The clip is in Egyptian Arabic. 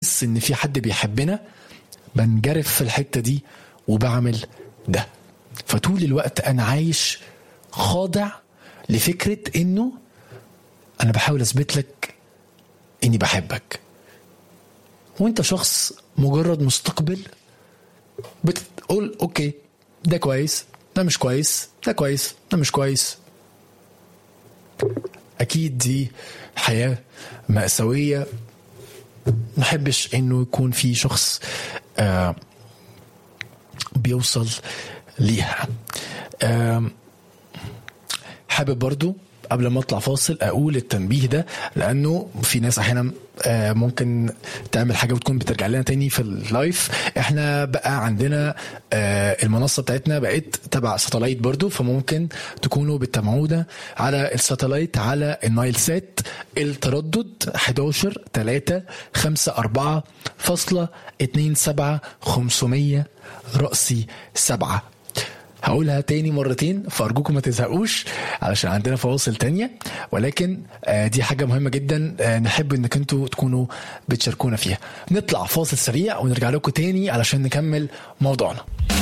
بحس ان في حد بيحبنا بنجرف في الحته دي وبعمل ده فطول الوقت انا عايش خاضع لفكره انه انا بحاول اثبت لك اني بحبك وانت شخص مجرد مستقبل بتقول اوكي ده كويس ده مش كويس ده كويس ده مش كويس اكيد دي حياه مأساوية محبش انه يكون في شخص آه بيوصل ليها آه حابب برضو قبل ما اطلع فاصل اقول التنبيه ده لانه في ناس احيانا ممكن تعمل حاجه وتكون بترجع لنا تاني في اللايف احنا بقى عندنا المنصه بتاعتنا بقت تبع ساتلايت برضو فممكن تكونوا بتتابعونا على الساتلايت على النايل سات التردد 11 3 5 4 فاصلة 2 7 500 رأسي 7 هقولها تاني مرتين فارجوكم ما تزهقوش علشان عندنا فواصل تانية ولكن دي حاجة مهمة جدا نحب انك انتوا تكونوا بتشاركونا فيها نطلع فاصل سريع ونرجع لكم تاني علشان نكمل موضوعنا